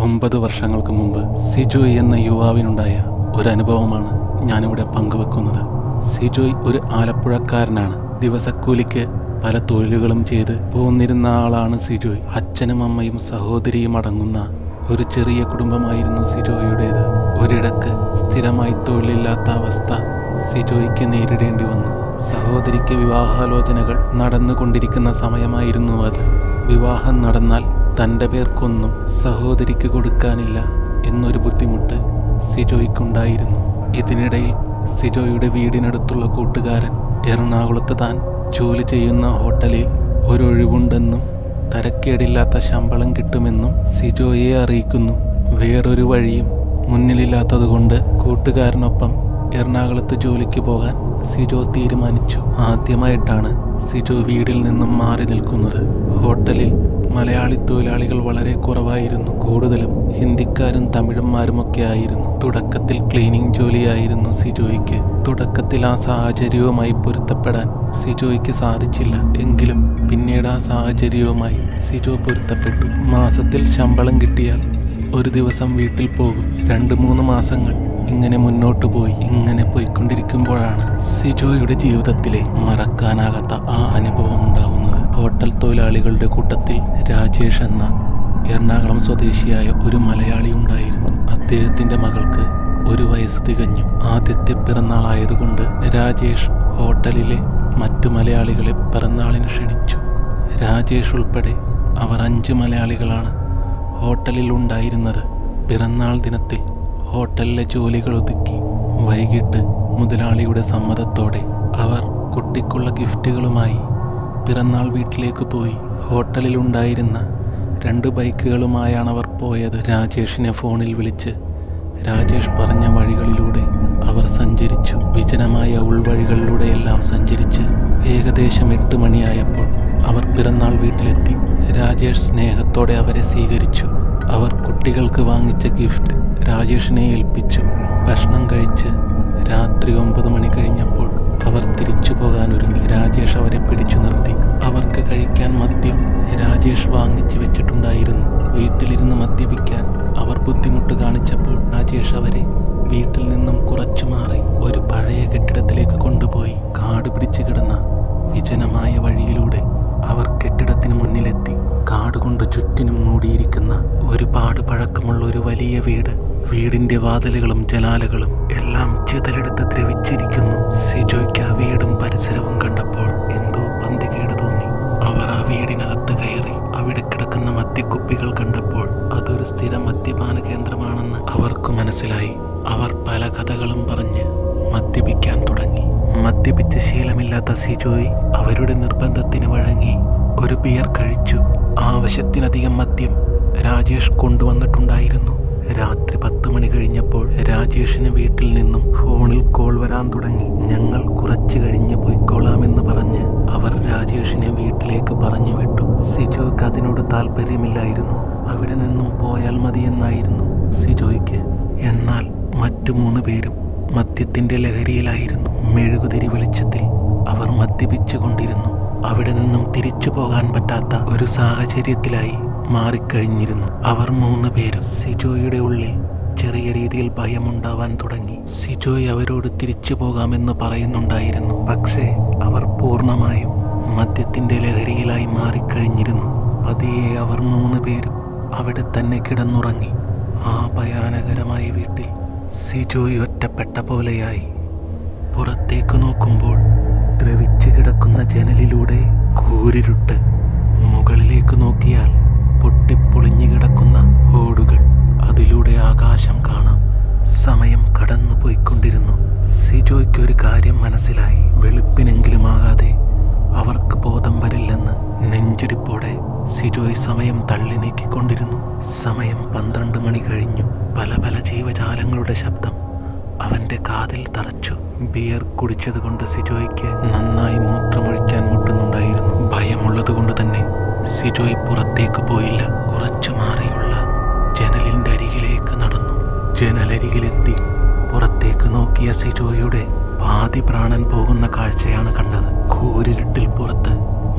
ഒമ്പത് വർഷങ്ങൾക്ക് മുമ്പ് സിജോയ് എന്ന യുവാവിനുണ്ടായ ഒരു അനുഭവമാണ് ഞാനിവിടെ പങ്കുവെക്കുന്നത് സിജോയ് ഒരു ആലപ്പുഴക്കാരനാണ് ദിവസക്കൂലിക്ക് പല തൊഴിലുകളും ചെയ്ത് പോന്നിരുന്ന ആളാണ് സിജോയ് അച്ഛനും അമ്മയും സഹോദരിയും അടങ്ങുന്ന ഒരു ചെറിയ കുടുംബമായിരുന്നു സിജോയുടേത് ഒരിടക്ക് സ്ഥിരമായി തൊഴിലില്ലാത്ത അവസ്ഥ സിജോയ്ക്ക് നേരിടേണ്ടി വന്നു സഹോദരിക്ക് വിവാഹാലോചനകൾ നടന്നുകൊണ്ടിരിക്കുന്ന സമയമായിരുന്നു അത് വിവാഹം നടന്നാൽ തൻ്റെ പേർക്കൊന്നും സഹോദരിക്ക് കൊടുക്കാനില്ല എന്നൊരു ബുദ്ധിമുട്ട് സിജോയ്ക്കുണ്ടായിരുന്നു ഇതിനിടയിൽ സിജോയുടെ വീടിനടുത്തുള്ള കൂട്ടുകാരൻ എറണാകുളത്ത് താൻ ജോലി ചെയ്യുന്ന ഹോട്ടലിൽ ഒരൊഴിവുണ്ടെന്നും തരക്കേടില്ലാത്ത ശമ്പളം കിട്ടുമെന്നും സിജോയെ അറിയിക്കുന്നു വേറൊരു വഴിയും മുന്നിലില്ലാത്തതുകൊണ്ട് കൂട്ടുകാരനൊപ്പം എറണാകുളത്ത് ജോലിക്ക് പോകാൻ സിജോ തീരുമാനിച്ചു ആദ്യമായിട്ടാണ് സിജോ വീടിൽ നിന്നും മാറി നിൽക്കുന്നത് ഹോട്ടലിൽ മലയാളി തൊഴിലാളികൾ വളരെ കുറവായിരുന്നു കൂടുതലും ഹിന്ദിക്കാരും തമിഴന്മാരുമൊക്കെ ആയിരുന്നു തുടക്കത്തിൽ ക്ലീനിങ് ജോലിയായിരുന്നു സിജോയ്ക്ക് തുടക്കത്തിൽ ആ സാഹചര്യവുമായി പൊരുത്തപ്പെടാൻ സിജോയ്ക്ക് സാധിച്ചില്ല എങ്കിലും പിന്നീട് ആ സാഹചര്യവുമായി സിജോ പൊരുത്തപ്പെട്ടു മാസത്തിൽ ശമ്പളം കിട്ടിയാൽ ഒരു ദിവസം വീട്ടിൽ പോകും രണ്ട് മൂന്ന് മാസങ്ങൾ ഇങ്ങനെ മുന്നോട്ട് പോയി ഇങ്ങനെ പോയിക്കൊണ്ടിരിക്കുമ്പോഴാണ് സിജോയുടെ ജീവിതത്തിലെ മറക്കാനാകാത്ത ആ അനുഭവം ഉണ്ടാകുന്നത് ഹോട്ടൽ തൊഴിലാളികളുടെ കൂട്ടത്തിൽ രാജേഷ് എന്ന എറണാകുളം സ്വദേശിയായ ഒരു മലയാളി ഉണ്ടായിരുന്നു അദ്ദേഹത്തിന്റെ മകൾക്ക് ഒരു വയസ്സ് തികഞ്ഞു ആദ്യത്തെ പിറന്നാളായതുകൊണ്ട് രാജേഷ് ഹോട്ടലിലെ മറ്റു മലയാളികളെ പിറന്നാളിന് ക്ഷണിച്ചു രാജേഷ് ഉൾപ്പെടെ അവർ അഞ്ച് മലയാളികളാണ് ഹോട്ടലിൽ ഉണ്ടായിരുന്നത് പിറന്നാൾ ദിനത്തിൽ ഹോട്ടലിലെ ജോലികൾ ഒതുക്കി വൈകിട്ട് മുതലാളിയുടെ സമ്മതത്തോടെ അവർ കുട്ടിക്കുള്ള ഗിഫ്റ്റുകളുമായി പിറന്നാൾ വീട്ടിലേക്ക് പോയി ഹോട്ടലിൽ ഉണ്ടായിരുന്ന രണ്ട് ബൈക്കുകളുമായാണ് അവർ പോയത് രാജേഷിനെ ഫോണിൽ വിളിച്ച് രാജേഷ് പറഞ്ഞ വഴികളിലൂടെ അവർ സഞ്ചരിച്ചു വിജനമായ ഉൾവഴികളിലൂടെയെല്ലാം സഞ്ചരിച്ച് ഏകദേശം എട്ട് മണിയായപ്പോൾ അവർ പിറന്നാൾ വീട്ടിലെത്തി രാജേഷ് സ്നേഹത്തോടെ അവരെ സ്വീകരിച്ചു അവർ കുട്ടികൾക്ക് വാങ്ങിച്ച ഗിഫ്റ്റ് രാജേഷിനെ ഏൽപ്പിച്ചു ഭക്ഷണം കഴിച്ച് രാത്രി ഒമ്പത് മണി കഴിഞ്ഞപ്പോൾ അവർ തിരിച്ചു പോകാൻ ഒരുങ്ങി രാജേഷ് അവരെ പിടിച്ചു നിർത്തി അവർക്ക് കഴിക്കാൻ മദ്യം രാജേഷ് വാങ്ങിച്ചു വെച്ചിട്ടുണ്ടായിരുന്നു വീട്ടിലിരുന്ന് മദ്യപിക്കാൻ അവർ ബുദ്ധിമുട്ട് കാണിച്ചപ്പോൾ രാജേഷ് അവരെ വീട്ടിൽ നിന്നും കുറച്ചു മാറി ഒരു പഴയ കെട്ടിടത്തിലേക്ക് കൊണ്ടുപോയി കാട് പിടിച്ചു കിടന്ന വിജനമായ വഴിയിലൂടെ അവർ കെട്ടിടത്തിന് മുന്നിലെത്തി കാട് കൊണ്ട് ചുറ്റിനും മൂടിയിരിക്കുന്ന ഒരുപാട് പഴക്കമുള്ള ഒരു വലിയ വീട് വീടിന്റെ വാതിലുകളും ജനാലകളും എല്ലാം ചിതലെടുത്ത് ദ്രവിച്ചിരിക്കുന്നു സിജോയ്ക്ക് ആ വീടും പരിസരവും കണ്ടപ്പോൾ എന്തോ പന്തികേട് തോന്നി അവർ ആ വീടിനകത്ത് കയറി അവിടെ കിടക്കുന്ന മദ്യക്കുപ്പികൾ കണ്ടപ്പോൾ അതൊരു സ്ഥിര മദ്യപാന കേന്ദ്രമാണെന്ന് അവർക്ക് മനസ്സിലായി അവർ പല കഥകളും പറഞ്ഞ് മദ്യപിക്കാൻ തുടങ്ങി മദ്യപിച്ച് ശീലമില്ലാത്ത സിജോയ് അവരുടെ നിർബന്ധത്തിന് വഴങ്ങി ഒരു ബിയർ കഴിച്ചു ആവശ്യത്തിലധികം മദ്യം രാജേഷ് കൊണ്ടുവന്നിട്ടുണ്ടായിരുന്നു രാത്രി പത്ത് മണി കഴിഞ്ഞപ്പോൾ രാജേഷിന് വീട്ടിൽ നിന്നും ഫോണിൽ കോൾ വരാൻ തുടങ്ങി ഞങ്ങൾ കുറച്ചു കഴിഞ്ഞ് പോയിക്കോളാമെന്ന് പറഞ്ഞ് അവർ രാജേഷിനെ വീട്ടിലേക്ക് പറഞ്ഞു വിട്ടു സിജോയ്ക്ക് അതിനോട് താല്പര്യമില്ലായിരുന്നു അവിടെ നിന്നും പോയാൽ മതിയെന്നായിരുന്നു സിജോയ്ക്ക് എന്നാൽ മറ്റു മൂന്ന് പേരും മദ്യത്തിന്റെ ലഹരിയിലായിരുന്നു മെഴുകുതിരി വെളിച്ചത്തിൽ അവർ മദ്യപിച്ചു കൊണ്ടിരുന്നു അവിടെ നിന്നും തിരിച്ചു പോകാൻ പറ്റാത്ത ഒരു സാഹചര്യത്തിലായി മാറിക്കഴിഞ്ഞിരുന്നു അവർ മൂന്ന് പേരും സിജോയുടെ ഉള്ളിൽ ചെറിയ രീതിയിൽ ഭയമുണ്ടാവാൻ തുടങ്ങി സിജോയ് അവരോട് തിരിച്ചു പോകാമെന്ന് പറയുന്നുണ്ടായിരുന്നു പക്ഷേ അവർ പൂർണ്ണമായും മദ്യത്തിന്റെ ലഹരിയിലായി മാറിക്കഴിഞ്ഞിരുന്നു പതിയെ അവർ മൂന്ന് പേരും അവിടെ തന്നെ കിടന്നുറങ്ങി ആ ഭയാനകരമായ വീട്ടിൽ സിജോയ് ഒറ്റപ്പെട്ട പോലെയായി പുറത്തേക്ക് നോക്കുമ്പോൾ ദ്രവിച്ചു കിടക്കുന്ന ജനലിലൂടെ കൂരിരുട്ട് മുകളിലേക്ക് നോക്കിയാൽ പൊട്ടിപ്പൊളിഞ്ഞു കിടക്കുന്ന ഓടുകൾ അതിലൂടെ ആകാശം കാണാം സമയം കടന്നു പോയിക്കൊണ്ടിരുന്നു സിജോയ്ക്ക് ഒരു കാര്യം മനസ്സിലായി വെളുപ്പിനെങ്കിലും ആകാതെ അവർക്ക് ബോധം വരില്ലെന്ന് നെഞ്ചിടിപ്പോടെ സിജോയ് സമയം തള്ളി നീക്കിക്കൊണ്ടിരുന്നു സമയം പന്ത്രണ്ട് മണി കഴിഞ്ഞു പല പല ജീവജാലങ്ങളുടെ ശബ്ദം അവന്റെ കാതിൽ തറച്ചു ബിയർ കുടിച്ചതുകൊണ്ട് സിജോയ്ക്ക് നന്നായി മൂത്രമൊഴിക്കാൻ മുട്ടുന്നുണ്ടായിരുന്നു ഭയമുള്ളത് കൊണ്ട് തന്നെ സിജോയ് പുറത്തേക്ക് പോയില്ല കുറച്ചു മാറിയുള്ള ജനലിന്റെ അരികിലേക്ക് നടന്നു ജനലരികിലെത്തി പുറത്തേക്ക് നോക്കിയ സിജോയുടെ പാതി പ്രാണൻ പോകുന്ന കാഴ്ചയാണ് കണ്ടത് കൂരിരുട്ടിൽ പുറത്ത്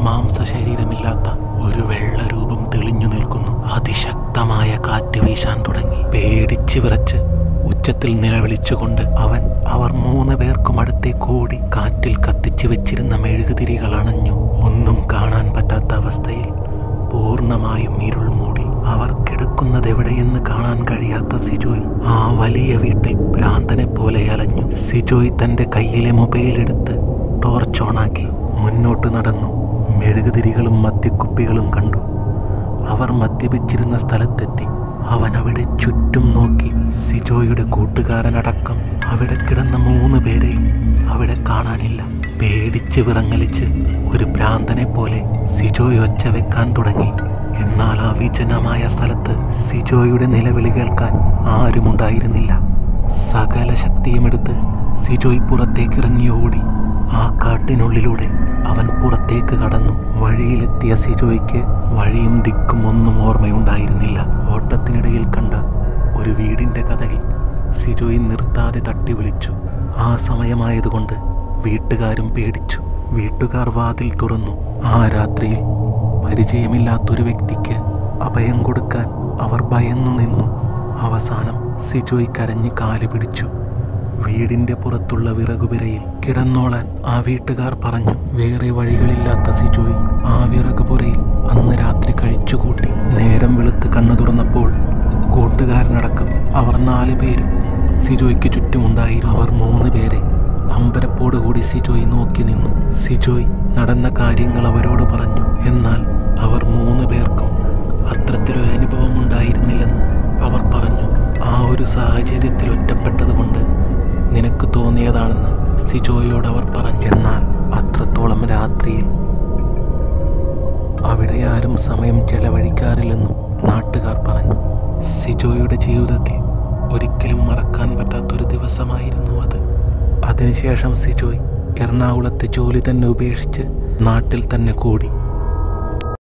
മാംസ ശരീരമില്ലാത്ത ഒരു വെള്ള രൂപം തെളിഞ്ഞു നിൽക്കുന്നു അതിശക്തമായ കാറ്റ് വീശാൻ തുടങ്ങി പേടിച്ച് വിറച്ച് ഉച്ചത്തിൽ നിലവിളിച്ചുകൊണ്ട് അവൻ അവർ മൂന്ന് പേർക്കും അടുത്തേക്ക് ഓടി കാറ്റിൽ കത്തിച്ചു വെച്ചിരുന്ന മെഴുകുതിരികൾ അണഞ്ഞു ഒന്നും കാണാൻ പറ്റാത്ത അവസ്ഥയിൽ പൂർണ്ണമായും ഇരുൾ മൂടി അവർ കിടക്കുന്നത് എവിടെയെന്ന് കാണാൻ കഴിയാത്ത സിജോയ് ആ വലിയ വീട്ടിൽ ഭ്രാന്തനെ പോലെ അലഞ്ഞു സിജോയ് തന്റെ കയ്യിലെ മൊബൈൽ എടുത്ത് ടോർച്ച് ഓണാക്കി മുന്നോട്ട് നടന്നു മെഴുകുതിരികളും മദ്യക്കുപ്പികളും കണ്ടു അവർ മദ്യപിച്ചിരുന്ന സ്ഥലത്തെത്തി അവൻ അവിടെ ചുറ്റും നോക്കി സിജോയുടെ കൂട്ടുകാരനടക്കം അവിടെ കിടന്ന മൂന്ന് പേരെയും അവിടെ കാണാനില്ല പേടിച്ച് വിറങ്ങലിച്ച് ഒരു ഭ്രാന്തനെ പോലെ സിജോയ് ഒച്ച വെക്കാൻ തുടങ്ങി എന്നാൽ ആ വിജനമായ സ്ഥലത്ത് സിജോയുടെ നിലവിളി കേൾക്കാൻ ആരുമുണ്ടായിരുന്നില്ല സകല ശക്തിയുമെടുത്ത് സിജോയ് പുറത്തേക്ക് ഇറങ്ങി ഓടി ആ കാട്ടിനുള്ളിലൂടെ അവൻ പുറത്തേക്ക് കടന്നു വഴിയിലെത്തിയ സിജോയ്ക്ക് വഴിയും ദിക്കും ഒന്നും ഓർമ്മയുണ്ടായിരുന്നില്ല ഓട്ടത്തിനിടയിൽ കണ്ട ഒരു വീടിന്റെ കഥകിൽ സിജോയ് നിർത്താതെ തട്ടി വിളിച്ചു ആ സമയമായതുകൊണ്ട് വീട്ടുകാരും പേടിച്ചു വീട്ടുകാർ വാതിൽ തുറന്നു ആ രാത്രിയിൽ പരിചയമില്ലാത്തൊരു വ്യക്തിക്ക് അഭയം കൊടുക്കാൻ അവർ ഭയന്നു നിന്നു അവസാനം സിജോയ് കരഞ്ഞ് കാല് പിടിച്ചു വീടിന്റെ പുറത്തുള്ള വിറകുപുരയിൽ കിടന്നോളാൻ ആ വീട്ടുകാർ പറഞ്ഞു വേറെ വഴികളില്ലാത്ത സിജോയ് ആ വിറകുപുരയിൽ അന്ന് രാത്രി കഴിച്ചുകൂട്ടി നേരം വെളുത്ത് കണ്ണു തുറന്നപ്പോൾ കൂട്ടുകാരനടക്കം അവർ നാല് പേരും സിജോയ്ക്ക് ചുറ്റുമുണ്ടായി അവർ മൂന്ന് പേരെ അമ്പരപ്പോടുകൂടി സിജോയ് നോക്കി നിന്നു സിജോയ് നടന്ന കാര്യങ്ങൾ അവരോട് പറഞ്ഞു എന്നാൽ അവർ മൂന്ന് പേർക്കും അത്തരത്തിലൊരു അനുഭവം ഉണ്ടായിരുന്നില്ലെന്ന് അവർ പറഞ്ഞു ആ ഒരു സാഹചര്യത്തിൽ ഒറ്റപ്പെട്ടതുകൊണ്ട് നിനക്ക് തോന്നിയതാണെന്ന് സിജോയോട് അവർ പറഞ്ഞു എന്നാൽ അത്രത്തോളം രാത്രിയിൽ അവിടെ ആരും സമയം ചെലവഴിക്കാറില്ലെന്നും നാട്ടുകാർ പറഞ്ഞു സിജോയുടെ ജീവിതത്തിൽ ഒരിക്കലും മറക്കാൻ പറ്റാത്തൊരു ദിവസമായിരുന്നു അത് അതിനുശേഷം സിജോയ് എറണാകുളത്തെ ജോലി തന്നെ ഉപേക്ഷിച്ച് നാട്ടിൽ തന്നെ കൂടി